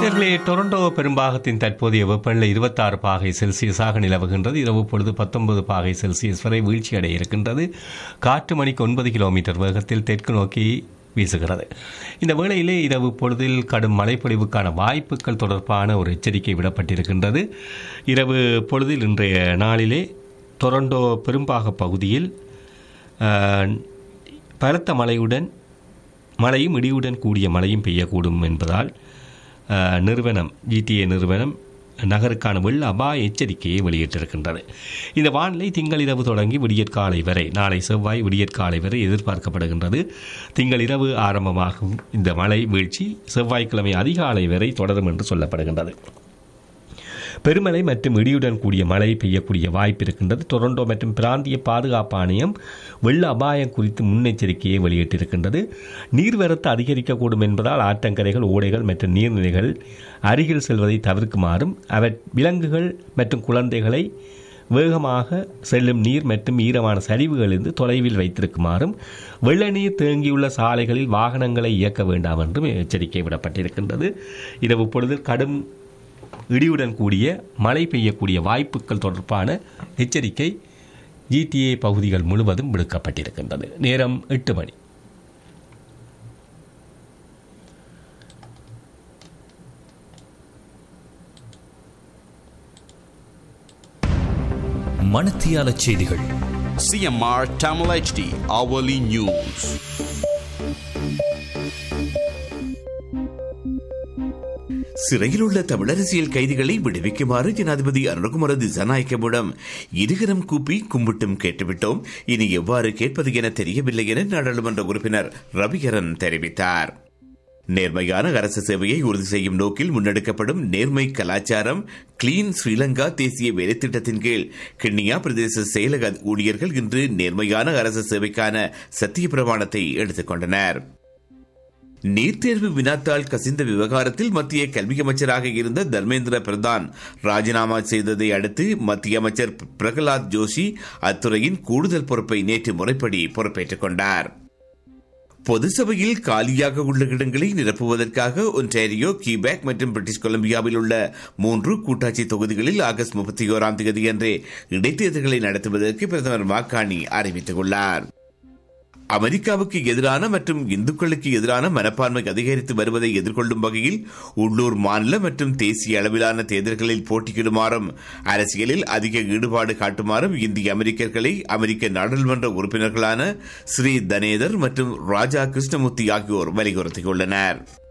நேர்களே டொரண்டோ பெரும்பாகத்தின் தற்போதைய வெப்பநிலை இருபத்தாறு பாகை செல்சியஸாக நிலவுகின்றது இரவு பொழுது பத்தொன்பது பாகை செல்சியஸ் வரை வீழ்ச்சியடைய இருக்கின்றது காற்று மணிக்கு ஒன்பது கிலோமீட்டர் வேகத்தில் தெற்கு நோக்கி வீசுகிறது இந்த வேளையிலே இரவு பொழுதில் கடும் மழைப்பொழிவுக்கான வாய்ப்புகள் தொடர்பான ஒரு எச்சரிக்கை விடப்பட்டிருக்கின்றது இரவு பொழுதில் இன்றைய நாளிலே டொரண்டோ பெரும்பாக பகுதியில் அஹ், பலத்த மழையுடன் மழையும் இடியுடன் கூடிய மழையும் பெய்யக்கூடும் என்பதால் அஹ், நிறுவனம் ஜிடிஏ நிறுவனம் நகருக்கான வெள்ள அபாய எச்சரிக்கையை வெளியிட்டிருக்கின்றது இந்த வானிலை திங்கள் இரவு தொடங்கி விடியற்காலை வரை நாளை செவ்வாய் விடியற்காலை வரை எதிர்பார்க்கப்படுகின்றது திங்கள் இரவு ஆரம்பமாகும் இந்த மழை வீழ்ச்சி செவ்வாய்க்கிழமை அதிகாலை வரை தொடரும் என்று சொல்லப்படுகின்றது பெருமழை மற்றும் இடியுடன் கூடிய மழை பெய்யக்கூடிய வாய்ப்பு இருக்கின்றது டொரண்டோ மற்றும் பிராந்திய பாதுகாப்பு ஆணையம் வெள்ள அபாயம் குறித்து முன்னெச்சரிக்கையை வெளியிட்டிருக்கின்றது நீர்வரத்து அதிகரிக்கக்கூடும் என்பதால் ஆற்றங்கரைகள் ஓடைகள் மற்றும் நீர்நிலைகள் அருகில் செல்வதை தவிர்க்குமாறும் அவர் விலங்குகள் மற்றும் குழந்தைகளை வேகமாக செல்லும் நீர் மற்றும் ஈரமான சரிவுகளிலிருந்து தொலைவில் வைத்திருக்குமாறும் வெள்ள நீர் தேங்கியுள்ள சாலைகளில் வாகனங்களை இயக்க வேண்டாம் என்றும் எச்சரிக்கை விடப்பட்டிருக்கின்றது இரவு பொழுதில் கடும் இடியுடன் கூடிய மழை பெய்யக்கூடிய வாய்ப்புகள் தொடர்பான எச்சரிக்கை ஜிடிஏ பகுதிகள் முழுவதும் விடுக்கப்பட்டிருக்கின்றது நேரம் எட்டு மணி மணத்தியால செய்திகள் CMR Tamil HD hourly news. சிறையில் உள்ள தமிழரசியல் கைதிகளை விடுவிக்குமாறு ஜனாதிபதி அருண்குமார திசாநாயக்கவிடம் இருகரம் கூப்பி கும்பிட்டும் கேட்டுவிட்டோம் இனி எவ்வாறு கேட்பது என தெரியவில்லை என நாடாளுமன்ற உறுப்பினர் ரவிகரன் தெரிவித்தார் நேர்மையான அரசு சேவையை உறுதி செய்யும் நோக்கில் முன்னெடுக்கப்படும் நேர்மை கலாச்சாரம் கிளீன் ஸ்ரீலங்கா தேசிய வேலைத்திட்டத்தின் கீழ் கிண்ணியா பிரதேச செயலக ஊழியர்கள் இன்று நேர்மையான அரசு சேவைக்கான சத்திய பிரமாணத்தை எடுத்துக் கொண்டனர் நீட் தேர்வு வினாத்தாள் கசிந்த விவகாரத்தில் மத்திய கல்வி அமைச்சராக இருந்த தர்மேந்திர பிரதான் ராஜினாமா செய்ததை அடுத்து மத்திய அமைச்சர் பிரகலாத் ஜோஷி அத்துறையின் கூடுதல் பொறுப்பை நேற்று முறைப்படி பொறுப்பேற்றுக் கொண்டார் பொது சபையில் காலியாக உள்ள இடங்களை நிரப்புவதற்காக ஒன்டாரியோ கியூபேக் மற்றும் பிரிட்டிஷ் கொலம்பியாவில் உள்ள மூன்று கூட்டாட்சி தொகுதிகளில் ஆகஸ்ட் முப்பத்தி ஓராம் தேதி அன்றே இடைத்தேர்தல்களை நடத்துவதற்கு பிரதமர் மாக்காணி அறிவித்துள்ளார் அமெரிக்காவுக்கு எதிரான மற்றும் இந்துக்களுக்கு எதிரான மனப்பான்மை அதிகரித்து வருவதை எதிர்கொள்ளும் வகையில் உள்ளூர் மாநில மற்றும் தேசிய அளவிலான தேர்தல்களில் போட்டியிடுமாறும் அரசியலில் அதிக ஈடுபாடு காட்டுமாறும் இந்திய அமெரிக்கர்களை அமெரிக்க நாடாளுமன்ற உறுப்பினர்களான ஸ்ரீ தனேதர் மற்றும் ராஜா கிருஷ்ணமூர்த்தி ஆகியோர் வலியுறுத்தியுள்ளனர்